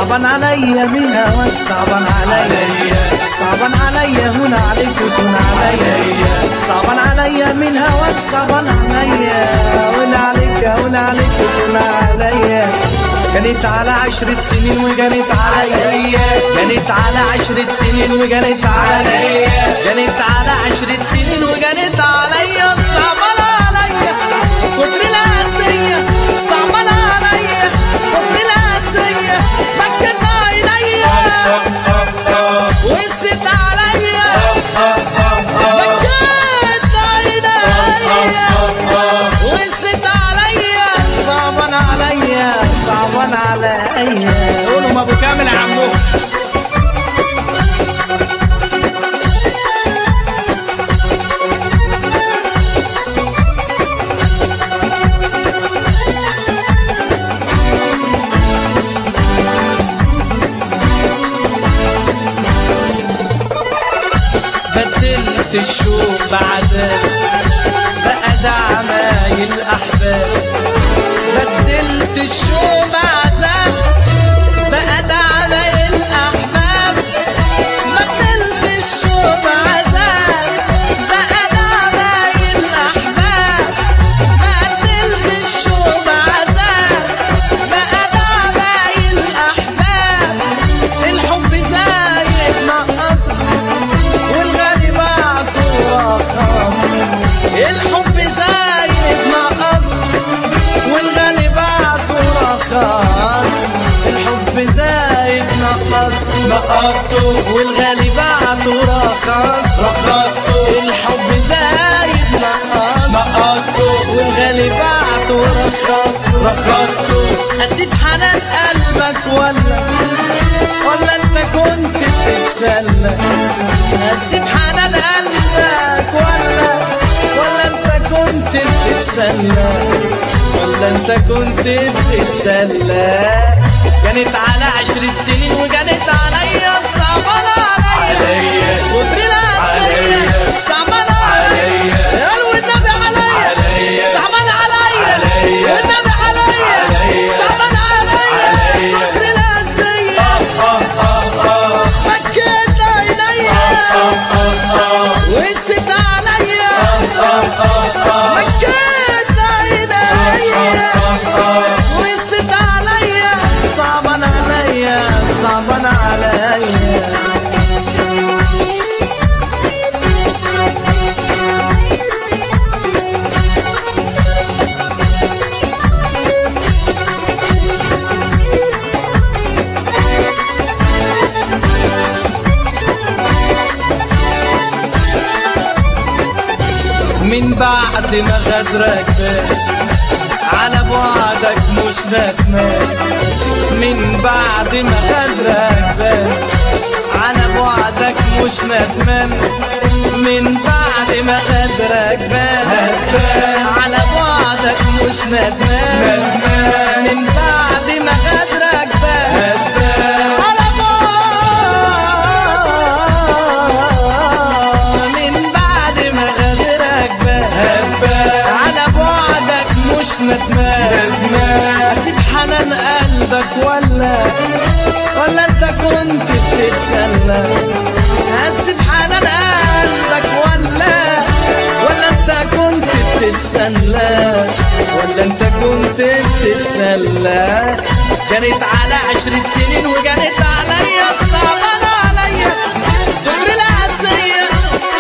صعبان عليا من هواك صعبان عليا صعبان عليا هنا عليك وتون عليا صعبان عليا من هواك صعبان عليا هنا عليك هنا عليك وتون عليا جنيت على عشرة سنين وجنيت عليا جنيت على عشرة سنين وجنيت عليا جنيت على عشرة سنين وجنيت عليا صعبان عليا كتر القاسية صعبان عليا كتر القاسية بكت عينيا وقست عليا بكت عينيا وقست عليا صعبان عليا صعبان عليا قولوا ما ابو كامل يا عمو بدلت الشوق بعذاب بقى ده عمايل احباب بدلت الشوق بعذاب بقى ده عمايل احباب بدلت الشوق بعذاب بقى ده عمايل احباب بدلت الشوق بعذاب بقى ده عمايل احباب الحب زايد نقصني والغالي بعته رخص الحب زايد نقص والغالي بعته رخص الحب زايد نقص نقصته والغالي بعته رخص رخصته الحب زايد نقص نقصته والغالي بعته رخص رخصته اسيب حنان قلبك ولا ولا انت كنت بتتسلى اسيب حنان قلبك ولا ولا انت كنت بتتسلى ولا انت كنت بتتسلى جنت على عشرة سنين وجنت عليا صعبان عليا عليا كتر القاسية عليا صعبان عليا عليا قالوا النبي عليا عليا صعبان عليا عليا والنبي عليا عليا صعبان عليا عليا كتر القاسية آه آه آه بكيت عينيا آه آه آه وقست عليا آه آه آه بكيت عينيا وقست عليا صعبان عليا صعبان عليا من بعد ما غدرك بان على بعدك مش ندمان من بعد ما غدرك بان على بعدك مش ندمان من بعد ما غدرك بان على بعدك مش ندمان من بعد ما غدرك بان على بعد من بعد ما غدرك بان على بعدك مش ندمان اسيب حنان قلبك ولا ولا انت كنت بتتسلى اسيب حنان قلبك ولا ولا انت كنت بتتسلى ولا انت كنت بتتسلى كانت على عشرة سنين وجنت عليا صعبان عليا كتر القاسية